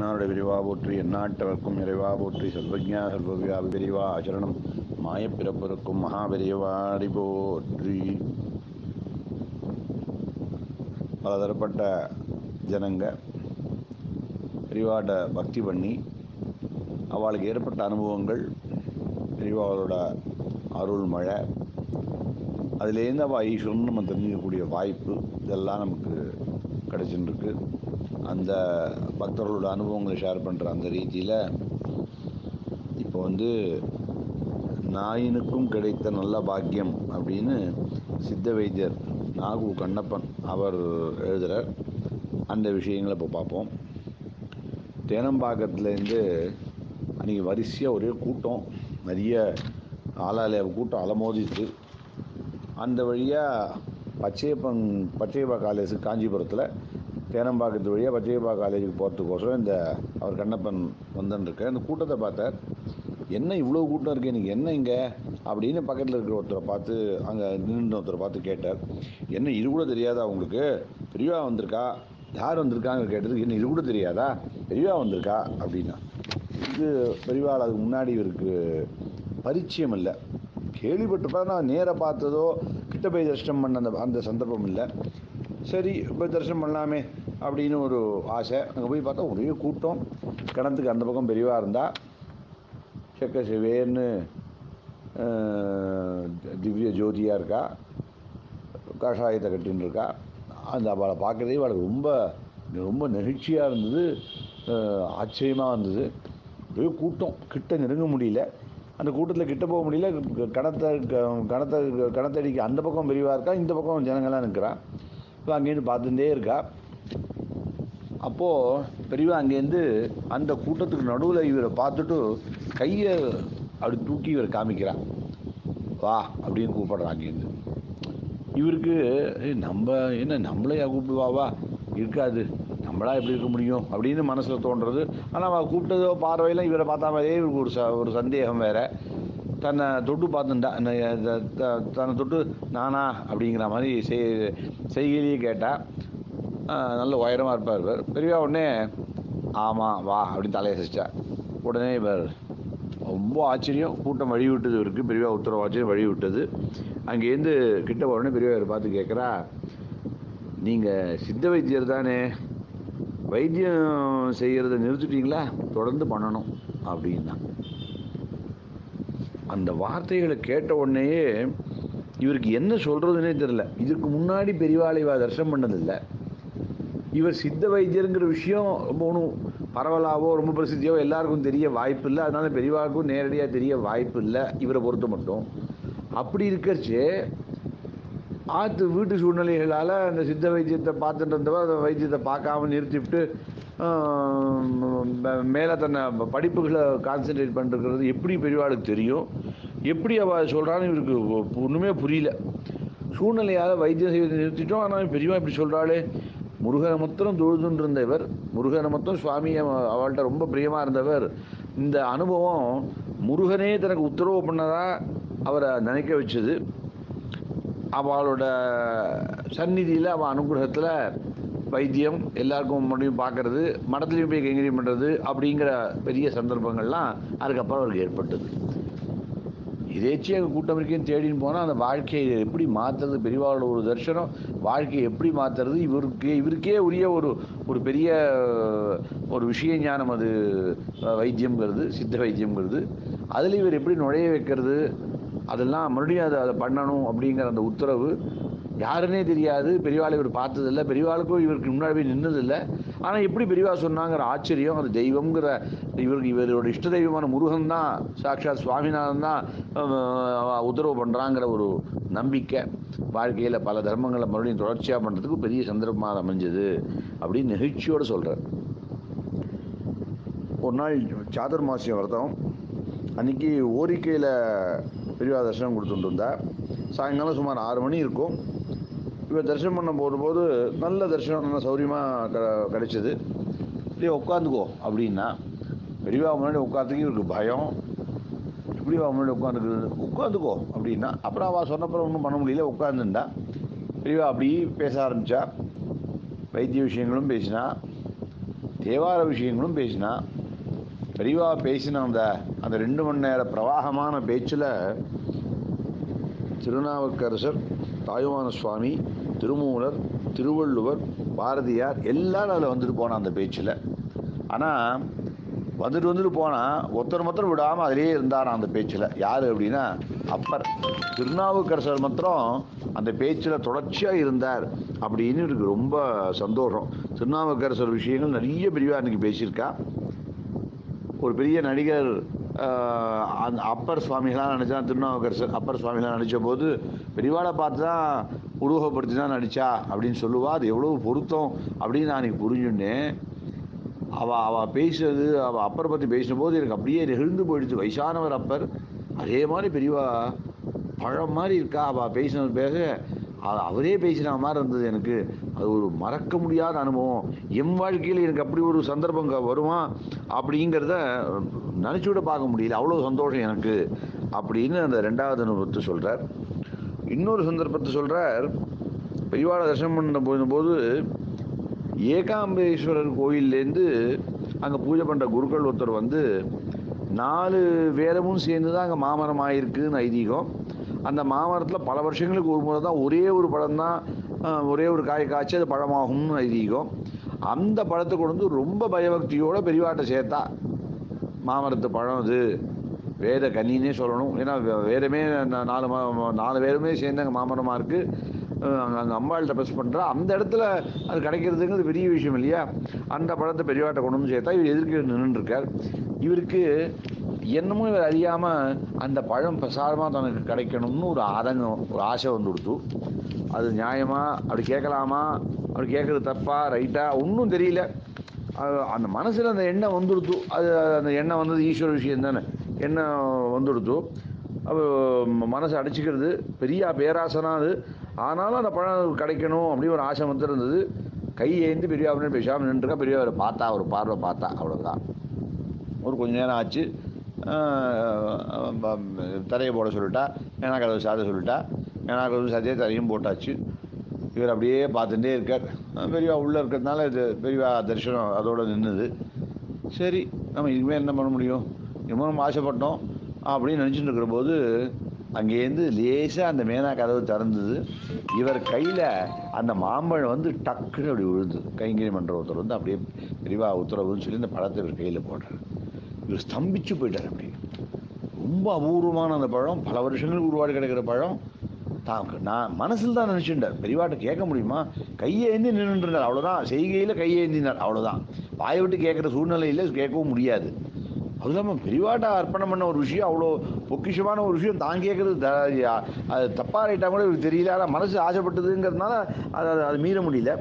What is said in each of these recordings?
தென்னாருடைய விரிவா போற்றி எந்நாட்டவர்க்கும் நிறைவா போற்றி சர்வஜா சர்வவியாபி விரிவா ஆச்சரணம் மாயப்பிறப்பிறக்கும் மகாபெரியவாடி போற்றி பலதரப்பட்ட ஜனங்க பெரியவாட்ட பக்தி பண்ணி அவளுக்கு ஏற்பட்ட அனுபவங்கள் பெரியவாளோட அருள் மழை அதுலேருந்து அவள் ஈஸ்வரன் நம்ம தெரிஞ்சிக்கக்கூடிய வாய்ப்பு இதெல்லாம் நமக்கு கிடைச்சிருக்கு அந்த பக்தர்களோட அனுபவங்களை ஷேர் பண்ணுற அந்த ரீதியில் இப்போ வந்து நாயினுக்கும் கிடைத்த நல்ல பாக்கியம் அப்படின்னு சித்த வைத்தியர் நாகு கண்ணப்பன் அவர் எழுதுகிறார் அந்த விஷயங்களை இப்போ பார்ப்போம் தேனம்பாக்கத்துலேருந்து அன்றைக்கி வரிசையாக ஒரே கூட்டம் நிறைய ஆளாலய கூட்டம் அலமோதிச்சு அந்த வழியாக பச்சையப்பன் பச்சையப்பா காலேஜ் காஞ்சிபுரத்தில் தேனம்பாக்கத்து வழியாக பச்சையப்பா காலேஜுக்கு போகிறதுக்கோசரம் இந்த அவர் கண்ணப்பன் வந்துன்னு இந்த கூட்டத்தை பார்த்தார் என்ன இவ்வளோ கூட்டம் இருக்கு எனக்கு என்ன இங்கே அப்படின்னு பக்கத்தில் இருக்கிற ஒருத்தரை பார்த்து அங்கே நின்று ஒருத்தரை பார்த்து கேட்டார் என்ன இது கூட தெரியாதா உங்களுக்கு பெரியவா வந்திருக்கா யார் வந்திருக்காங்க கேட்டதுக்கு என்ன இது கூட தெரியாதா பெரியவா வந்திருக்கா அப்படின்னா இது பெரியவாள் அதுக்கு முன்னாடி இவருக்கு பரிச்சயம் இல்லை கேள்விப்பட்டிருப்பா நான் நேராக பார்த்ததோ கிட்ட போய் தரிசனம் பண்ண அந்த அந்த சந்தர்ப்பம் இல்லை சரி போய் தரிசனம் பண்ணலாமே அப்படின்னு ஒரு ஆசை அங்கே போய் பார்த்தா ஒரே கூட்டம் கிணத்துக்கு அந்த பக்கம் பெரியவா இருந்தா செக்க சிவேர்னு திவ்ய ஜோதியாக இருக்கா கஷாயத்தை கட்டின்னு இருக்கா அந்த அவளை பார்க்குறதே அவளுக்கு ரொம்ப ரொம்ப நெகிழ்ச்சியாக இருந்தது ஆச்சரியமாக இருந்தது ஒரே கூட்டம் கிட்ட நெருங்க முடியல அந்த கூட்டத்தில் கிட்ட போக முடியல கணத்தை கணத்தை கணத்தடிக்கு அந்த பக்கம் பெரியவாக இருக்கா இந்த பக்கம் ஜனங்கள்லாம் நிற்கிறான் இப்போ அங்கேருந்து பார்த்துட்டே இருக்கா அப்போது பெரியவா அங்கேருந்து அந்த கூட்டத்துக்கு நடுவில் இவரை பார்த்துட்டு கையை அப்படி தூக்கி இவர் காமிக்கிறான் வா அப்படின்னு கூப்பிடுறான் அங்கேருந்து இவருக்கு நம்ம என்ன நம்மளையா கூப்பிடுவாவா இருக்காது நம்மளா எப்படி இருக்க முடியும் அப்படின்னு மனசில் தோன்றது ஆனால் அவள் கூப்பிட்டதோ பார்வையெல்லாம் இவரை பார்த்தா மாதிரியே இவருக்கு ஒரு ச ஒரு சந்தேகம் வேற தன்னை தொட்டு பார்த்துட்டா தன்னை தொட்டு நானா அப்படிங்கிற மாதிரி செய் செய்கையிலேயே கேட்டால் நல்ல உயரமாக இருப்பார் இவர் பெரியவா உடனே ஆமாம் வா அப்படின்னு தலையை சிச்சா உடனே இவர் ரொம்ப ஆச்சரியம் கூட்டம் வழி விட்டது இவருக்கு பெரியவா உத்தரவு ஆச்சரியம் வழி விட்டது அங்கேருந்து கிட்ட உடனே பெரியவா பார்த்து கேட்குறா நீங்கள் சித்த வைத்தியர் தானே வைத்தியம் செய்கிறத நிறுத்திட்டீங்களா தொடர்ந்து பண்ணணும் அப்படின்னா அந்த வார்த்தைகளை கேட்ட உடனேயே இவருக்கு என்ன சொல்கிறதுனே தெரில இதுக்கு முன்னாடி பெரியவாளைவா தரிசனம் பண்ணதில்லை இவர் சித்த வைத்தியருங்கிற விஷயம் ரொம்ப ஒன்றும் பரவலாவோ ரொம்ப பிரசித்தியோ எல்லாருக்கும் தெரிய வாய்ப்பு இல்லை அதனால பெரியவாளுக்கும் நேரடியாக தெரிய வாய்ப்பு இல்லை இவரை பொறுத்த மட்டும் அப்படி இருக்கிறச்சு ஆற்று வீட்டு சூழ்நிலைகளால் அந்த சித்த வைத்தியத்தை பார்த்துட்டு இருந்தவ அந்த வைத்தியத்தை பார்க்காம நிறுத்திவிட்டு மேலே தன்னை படிப்புகளை கான்சென்ட்ரேட் பண்ணிருக்கிறது எப்படி பெரியவாளுக்கு தெரியும் எப்படி அவள் சொல்கிறான்னு இவருக்கு ஒன்றுமே புரியல சூழ்நிலையால் வைத்தியம் செய்வதை நிறுத்திட்டோம் ஆனால் பெரியவா இப்படி சொல்கிறாளே முருகனை மொத்தம் தொழுதுன்னு இருந்தவர் முருகனை மொத்தம் சுவாமி அவள்கிட்ட ரொம்ப பிரியமாக இருந்தவர் இந்த அனுபவம் முருகனே தனக்கு உத்தரவு பண்ணதா அவரை நினைக்க வச்சது அவளோட சந்நிதியில் அவள் அனுகிரகத்தில் வைத்தியம் எல்லாருக்கும் மறுபடியும் பார்க்கறது மடத்துலையும் போய் கைங்கரியம் பண்ணுறது அப்படிங்கிற பெரிய சந்தர்ப்பங்கள்லாம் அதுக்கப்புறம் அவருக்கு ஏற்பட்டது இதேச்சி அங்கே கூட்டம் இருக்கேன்னு தேடின்னு போனால் அந்த வாழ்க்கையை எப்படி மாற்றுறது பெரியவாளோட ஒரு தரிசனம் வாழ்க்கையை எப்படி மாற்றுறது இவருக்கு இவருக்கே உரிய ஒரு ஒரு பெரிய ஒரு விஷய ஞானம் அது வைத்தியம்ங்கிறது சித்த வைத்தியம்ங்கிறது அதில் இவர் எப்படி நுழைய வைக்கிறது அதெல்லாம் மறுபடியும் அதை அதை பண்ணணும் அப்படிங்கிற அந்த உத்தரவு யாருன்னே தெரியாது பெரியவாளை இவர் பார்த்ததில்லை பெரியவாளுக்கும் இவருக்கு முன்னாடி போய் நின்னதில்லை ஆனால் எப்படி பெரியவா சொன்னாங்கிற ஆச்சரியம் அது தெய்வங்கிற இவருக்கு இவரோட இஷ்ட தெய்வமான முருகன் தான் சாட்சாத் சுவாமிநாதன் தான் உத்தரவு பண்ணுறாங்கிற ஒரு நம்பிக்கை வாழ்க்கையில் பல தர்மங்களை மறுபடியும் தொடர்ச்சியாக பண்ணுறதுக்கு பெரிய சந்தர்ப்பமாக அமைஞ்சது அப்படின்னு நெகிழ்ச்சியோடு சொல்கிறார் ஒரு நாள் சாதுர்மாசியம் விரதம் அன்றைக்கி ஓரிக்கையில் பெரியவா தரிசனம் கொடுத்துட்டு இருந்தா சாயங்காலம் சுமார் ஆறு மணி இருக்கும் இவர் தரிசனம் பண்ண போகும்போது நல்ல தரிசனம் நல்ல சௌரியமாக க கிடைச்சிது இல்லையா உட்காந்துக்கோ அப்படின்னா பெரியவா முன்னாடி உட்காந்துக்கு இவருக்கு பயம் இப்படிவா முன்னாடி உட்காந்துக்குது உட்காந்துக்கோ அப்படின்னா அப்புறம் அவள் சொன்னப்புறம் ஒன்றும் பண்ண முடியல உட்காந்துண்டா பெரியவா அப்படி பேச ஆரம்பித்தா வைத்திய விஷயங்களும் பேசினா தேவார விஷயங்களும் பேசினா பெரியவா பேசின அந்த அந்த ரெண்டு மணி நேர பிரவாகமான பேச்சில் திருநாவுக்கரசர் தாயுமான சுவாமி திருமூலர் திருவள்ளுவர் பாரதியார் எல்லாரும் அதில் வந்துட்டு போனான் அந்த பேச்சில் ஆனால் வந்துட்டு வந்துட்டு போனால் ஒருத்தர் மாத்திரம் விடாமல் அதிலேயே இருந்தாராம் அந்த பேச்சில் யார் அப்படின்னா அப்பர் திருநாவுக்கரசர் மாத்திரம் அந்த பேச்சில் தொடர்ச்சியாக இருந்தார் அப்படின்னு எனக்கு ரொம்ப சந்தோஷம் திருநாவுக்கரசர் விஷயங்கள் நிறைய பிரிவாக அன்றைக்கி பேசியிருக்கா ஒரு பெரிய நடிகர் ஆஹ், அந்த அப்பர் சுவாமிகளாக நினச்சா திருநாவுக்கரசர் அப்பர் சுவாமிகளாக நடித்த போது பெரியவாளை பார்த்து தான் உருவகப்படுத்தி தான் நடித்தா அப்படின்னு சொல்லுவா அது எவ்வளோ பொருத்தம் அப்படின்னு நான் அன்றைக்கி புரிஞ்சுட்டேன் அவள் அவள் பேசுறது அவள் அப்பரை பற்றி பேசினபோது எனக்கு அப்படியே நெகிழ்ந்து போயிடுச்சு வயசானவர் அப்பர் அதே மாதிரி பெரியவா பழம் மாதிரி இருக்கா அவள் பேசினது பேச அ- அவரே பேசின மாதிரி இருந்தது எனக்கு அது ஒரு மறக்க முடியாத அனுபவம் என் வாழ்க்கையில் எனக்கு அப்படி ஒரு சந்தர்ப்பம் க- வருமா அப்படிங்கிறத நினச்சி கூட பார்க்க முடியல அவ்வளோ சந்தோஷம் எனக்கு அப்படின்னு அந்த ரெண்டாவது அனுபவத்தை சொல்கிறார் இன்னொரு சந்தர்ப்பத்தை சொல்கிறார் பெரியவாளை தரிசனம் பண்ண போகும்போது ஏகாம்பரேஸ்வரர் கோயில்லேருந்து அங்கே பூஜை பண்ணுற குருக்கள் ஒருத்தர் வந்து நாலு வேதமும் சேர்ந்து தான் அங்கே மாமரம் ஆயிருக்குன்னு ஐதீகம் அந்த மாமரத்தில் பல வருஷங்களுக்கு ஒரு முறை தான் ஒரே ஒரு பழம் தான் ஆஹ், ஒரே ஒரு காய் காய்ச்சி அது பழமாகும்னு ஐதீகம் அந்த பழத்தை கொண்டு வந்து ரொம்ப பயபக்தியோட பெரியவாட்டை சேர்த்தா மாமரத்து பழம் அது வேத கன்னின்னே சொல்லணும் ஏன்னா வே- வேதமே நா- நாலு மா- நாலு வேதமே சேர்ந்து அங்கே மாமரமாக இருக்குது அங்கே அங்கே அம்பாள்கிட்ட ப்ரெஸ் பண்ணுறா அந்த இடத்துல அது கிடைக்கிறதுங்கிறது பெரிய விஷயம் இல்லையா அந்த பழத்தை பெரியவாட்டை கொண்டு வந்து சேர்த்தா இவர் எதிர்க்க நின்றுருக்கார் இவருக்கு என்னமோ இவர் அறியாமல் அந்த பழம் பிரசாதமாக தனக்கு கிடைக்கணும்னு ஒரு ஆதங்கம் ஒரு ஆசை வந்து கொடுத்து அது நியாயமா அப்படி கேட்கலாமா அப்படி கேட்குறது தப்பா ரைட்டா ஒன்றும் தெரியல அது அந்த மனசில் அந்த எண்ணம் வந்துடுத்து அது அந்த எண்ணம் வந்தது ஈஸ்வர விஷயம் தானே எண்ணம் வந்துடுத்து அப்போ மனசை அடிச்சுக்கிறது பெரிய பேராசனா அது ஆனாலும் அந்த பழம் கிடைக்கணும் அப்படின்னு ஒரு ஆசை வந்து இருந்தது கை ஏந்தி பெரியவனே பேசாமல் நின்றுருக்கா பெரியவரை பார்த்தா ஒரு பார்வை பார்த்தா அவ்வளோதான் ஒரு கொஞ்ச நேரம் ஆச்சு ஆஹ் ப- தரையை போட சொல்லிட்டா மேனா கதவு சாத்த சொல்லிட்டா மேனா கதவு சாத்தியே தரையும் போட்டாச்சு இவர் அப்படியே பார்த்துட்டே இருக்கார் அஹ் பெரியவா உள்ளே இருக்கிறதுனால இது பெரியவா தரிசனம் அதோட நின்றுது சரி நம்ம இனிமேல் என்ன பண்ண முடியும் இனிமேல் நம்ம ஆசைப்பட்டோம் அப்படின்னு நினச்சிட்டு இருக்கிற போது அங்கேருந்து லேசாக அந்த மேனா கதவு திறந்தது இவர் கையில் அந்த மாம்பழம் வந்து டக்குன்னு அப்படி விழுது கைங்கரி மன்ற ஒருத்தர் வந்து அப்படியே பெரியவா உத்தரவுன்னு சொல்லி இந்த பழத்தை இவர் கையில் போடுறார் இவர் ஸ்தம்பிச்சு போயிட்டார் அப்படி ரொம்ப அபூர்வமான அந்த பழம் பல வருஷங்களுக்கு உருவாடி கிடக்கிற பழம் தான் நான் மனசில் தான் நினச்சிட்டார் பெரியவாட்ட கேட்க முடியுமா கையேந்தி நின்றுட்டார் அவ்வளோதான் செய்கையில் கையேந்தினார் அவ்வளோதான் வாயை விட்டு கேட்குற சூழ்நிலையில் கேட்கவும் முடியாது அது இல்லாமல் பெரியவாட்ட அர்ப்பணம் பண்ண ஒரு விஷயம் அவ்வளோ பொக்கிஷமான ஒரு விஷயம் தான் கேட்குறது த அது தப்பாக ரைட்டாக கூட இவருக்கு தெரியல ஆனால் மனசு ஆசைப்பட்டதுங்கிறதுனால அது அது- அது மீற முடியல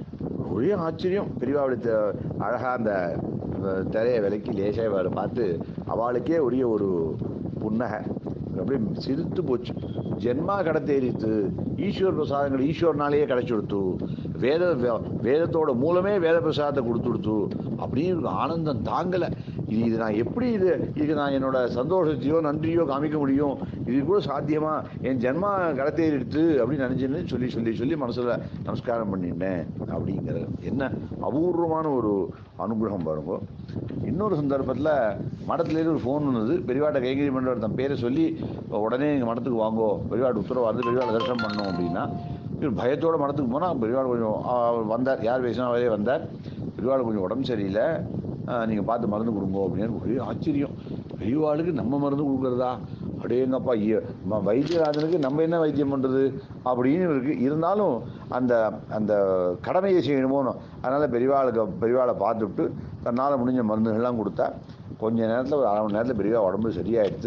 ஒரே ஆச்சரியம் பெரியவாவுடைய த- அழகா அந்த அஹ், திரையை விலக்கி லேசாக அவரை பார்த்து அவளுக்கே உரிய ஒரு புன்னகை அப்படியே சிரித்து போச்சு ஜென்மா கடத்தேறித்து ஈஸ்வர் பிரசாதங்கள் ஈஸ்வரனாலேயே கிடைச்சி கொடுத்து வேத வே- வேதத்தோட மூலமே வேத பிரசாதத்தை கொடுத்து கொடுத்து அப்படின்னு ஒரு ஆனந்தம் தாங்கலை இது இது நான் எப்படி இது இதுக்கு நான் என்னோட சந்தோஷத்தையோ நன்றியோ காமிக்க முடியும் இது கூட சாத்தியமா என் ஜென்மா கடத்தேறி எடுத்து அப்படின்னு நினைச்சுன்னு சொல்லி சொல்லி சொல்லி மனசுல நமஸ்காரம் பண்ணிட்டேன் அப்படிங்கிற என்ன அபூர்வமான ஒரு அனுகிரகம் பாருங்க இன்னொரு சந்தர்ப்பத்தில் மடத்துலேருந்து ஒரு ஃபோன் வந்தது பெரியவாட்ட கைகறி பண்ணுற தன் பேரை சொல்லி உடனே எங்கள் மடத்துக்கு வாங்கோ பெரியவாட்டு உத்தரவு வந்து பெரியவாட தரிசனம் பண்ணோம் அப்படின்னா இவர் பயத்தோட மடத்துக்கு போனால் பெரியவாள் கொஞ்சம் ஆ, வந்தார் யார் பேசினா அவரே வந்தார் பெரியவாள் கொஞ்சம் உடம்பு சரியில்லை நீங்கள் பார்த்து மருந்து கொடுங்க அப்படின்னு ஒரே ஆச்சரியம் பெரியவாளுக்கு நம்ம மருந்து கொடுக்குறதா அப்படியேங்கப்பா ஐயோ, ம- வைத்தியராஜனுக்கு நம்ம என்ன வைத்தியம் பண்ணுறது அப்படின்னு இருக்கு இருந்தாலும் அந்த அந்த கடமையை செய்யணுமோ அதனால் பெரியவாளுக்கு பெரியவாளை பார்த்துவிட்டு தன்னால் முடிஞ்ச மருந்துகள்லாம் கொடுத்தா கொஞ்ச நேரத்தில் ஒரு அரை மணி நேரத்தில் பெரியவா உடம்பு சரியாயிடுது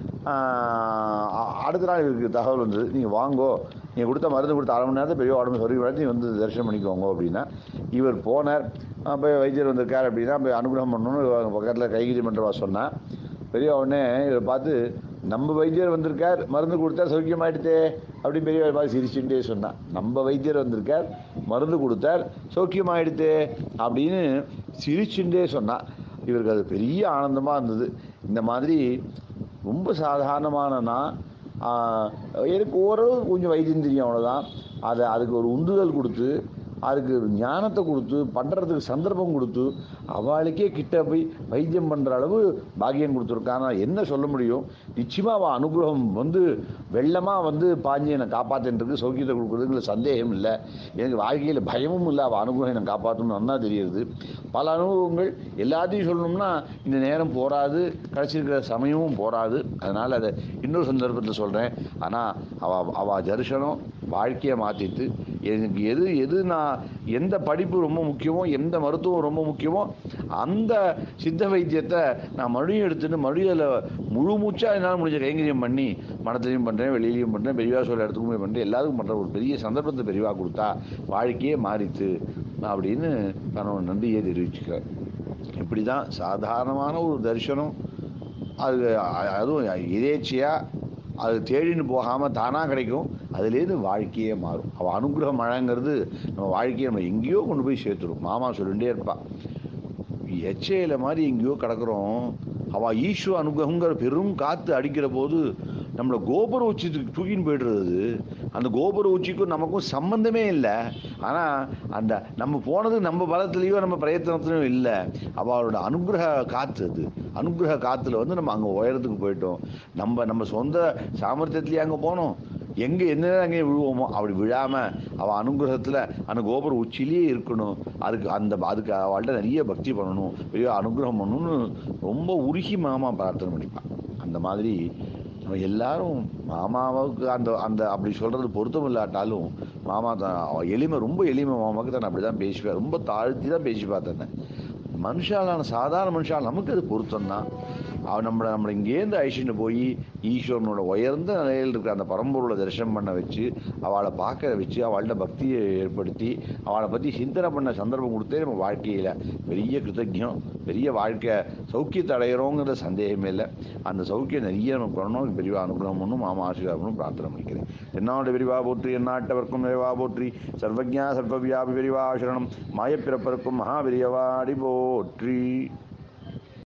ஆஹ் அ- அடுத்த நாள் இவருக்கு தகவல் வந்தது நீங்கள் வாங்கோ நீங்கள் கொடுத்த மருந்து கொடுத்த அரை மணி நேரத்தில் பெரிய உடம்பு சரி நீ வந்து தரிசனம் பண்ணிக்கோங்க அப்படின்னா இவர் போனார் ஆஹ் போய் வைத்தியர் வந்திருக்கார் அப்படின்னா போய் அனுகிரகம் பண்ணணும்னு பக்கத்தில் கைகிரி மன்றவா சொன்னா பெரிய உடனே இவரை பார்த்து நம்ம வைத்தியர் வந்திருக்கார் மருந்து கொடுத்தா சௌக்கியமாயிடுதே அப்படின்னு பெரியவர் பார்த்து சிரிச்சுட்டே சொன்னான் நம்ம வைத்தியர் வந்திருக்கார் மருந்து கொடுத்தார் சௌக்கியமாயிடுதே அப்படின்னு சிரிச்சுட்டே சொன்னான் இவருக்கு அது பெரிய ஆனந்தமாக இருந்தது இந்த மாதிரி ரொம்ப சாதாரணமான நான் ஆஹ், எனக்கு ஓரளவு கொஞ்சம் வைத்தியம் தெரியும் அவ்வளோதான் அதை அதுக்கு ஒரு உந்துதல் கொடுத்து அதுக்கு ஞானத்தை கொடுத்து பண்ணுறதுக்கு சந்தர்ப்பம் கொடுத்து அவளுக்கே கிட்ட போய் வைத்தியம் பண்ணுற அளவு பாக்கியம் கொடுத்துருக்கான் என்ன சொல்ல முடியும் நிச்சயமாக அவள் அனுகிரகம் வந்து வெள்ளமாக வந்து பாஞ்சு என்னை காப்பாற்றின்றது சௌக்கியத்தை கொடுக்குறதுங்கிற சந்தேகம் இல்லை எனக்கு வாழ்க்கையில் பயமும் இல்லை அவள் அனுகிரகம் என்னை காப்பாற்றணும்னு நல்லா தெரியுது பல அனுபவங்கள் எல்லாத்தையும் சொல்லணும்னா இந்த நேரம் போராது கிடச்சிருக்கிற சமயமும் போராது அதனால் அதை இன்னொரு சந்தர்ப்பத்தில் சொல்கிறேன் ஆனால் அவள் அவள் தரிசனம் வாழ்க்கையை மாற்றிட்டு எனக்கு எது எது நான் எந்த படிப்பு ரொம்ப முக்கியமோ எந்த மருத்துவம் ரொம்ப முக்கியமோ அந்த சித்த வைத்தியத்தை நான் மறுபடியும் எடுத்துட்டு மறுபடியும் அதில் முழு மூச்சாக என்னால் முடிஞ்ச கைங்கரியம் பண்ணி மனத்திலையும் பண்ணுறேன் வெளியிலையும் பண்ணுறேன் பெரியவா சொல்ல இடத்துக்கும் போய் பண்ணுறேன் எல்லாத்துக்கும் பண்ணுற ஒரு பெரிய சந்தர்ப்பத்தை பெரியவா கொடுத்தா வாழ்க்கையே மாறித்து அப்படின்னு நான் நன்றியை தெரிவிச்சுக்கிறேன் இப்படி தான் சாதாரணமான ஒரு தரிசனம் அது அ- அதுவும் இதேச்சியாக அது தேடின்னு போகாமல் தானாக கிடைக்கும் அதுலேருந்து வாழ்க்கையே மாறும் அவள் அனுகிரக மழைங்கிறது நம்ம வாழ்க்கையை நம்ம எங்கேயோ கொண்டு போய் சேர்த்துரும் மாமா சொல்லிகிட்டே இருப்பாள் எச்சையில மாதிரி எங்கேயோ கிடக்குறோம் அவள் ஈஸ்வ அனுகிரகங்கிற பெரும் காற்று அடிக்கிற போது நம்மளை கோபுர உச்சிக்கு தூக்கின்னு போய்டுறது அந்த கோபுர உச்சிக்கும் நமக்கும் சம்பந்தமே இல்லை ஆனால் அந்த நம்ம போனது நம்ம பலத்துலேயோ நம்ம பிரயத்தனத்துலையோ இல்லை அவளோட அனுகிரக காற்று அது அனுகிரக காற்றுல வந்து நம்ம அங்கே உயரத்துக்கு போயிட்டோம் நம்ம நம்ம சொந்த சாமர்த்தியத்துலேயே அங்கே போனோம் எங்கே என்ன அங்கே விழுவோமோ அப்படி விழாமல் அவள் அனுகிரகத்தில் அந்த கோபுர உச்சிலேயே இருக்கணும் அதுக்கு அந்த அதுக்கு அவள்கிட்ட நிறைய பக்தி பண்ணணும் பெரிய அனுகிரகம் பண்ணணும்னு ரொம்ப உருகி மாமா பிரார்த்தனை பண்ணிப்பான் அந்த மாதிரி நம்ம எல்லாரும் மாமாவுக்கு அந்த அந்த அப்படி சொல்கிறது பொருத்தம் இல்லாட்டாலும் மாமா தான் அவ எளிமை ரொம்ப எளிமை மாமாவுக்கு தான் அப்படி தான் பேசுவேன் ரொம்ப தாழ்த்தி தான் பேசி பார்த்தேன் மனுஷாலான சாதாரண மனுஷால் நமக்கு அது பொருத்தம் தான் அவன் நம்மளை நம்மளை இங்கேருந்து அழிச்சுட்டு போய் ஈஸ்வரனோட உயர்ந்த நிலையில் இருக்கிற அந்த பரம்பொருளை தரிசனம் பண்ண வச்சு அவளை பார்க்க வச்சு அவள்கிட்ட பக்தியை ஏற்படுத்தி அவளை பற்றி சிந்தனை பண்ண சந்தர்ப்பம் கொடுத்தே நம்ம வாழ்க்கையில் பெரிய கிருத்தஜம் பெரிய வாழ்க்கை சௌக்கியத்தை அடையிறோங்கிற சந்தேகமே இல்லை அந்த சௌக்கியம் நிறைய நமக்கு பண்ணணும் பெரிய அனுகிரகம் பண்ணும் மாமா ஆசீர்வாதம் பிரார்த்தனை பண்ணிக்கிறேன் என்னாடு விரிவா போற்றி எந்நாட்டவர்க்கும் நிறைவா போற்றி சர்வஜா சர்வவியாபி விரிவா சரணம் மாயப்பிறப்பருக்கும் மகாவிரியவாடி போற்றி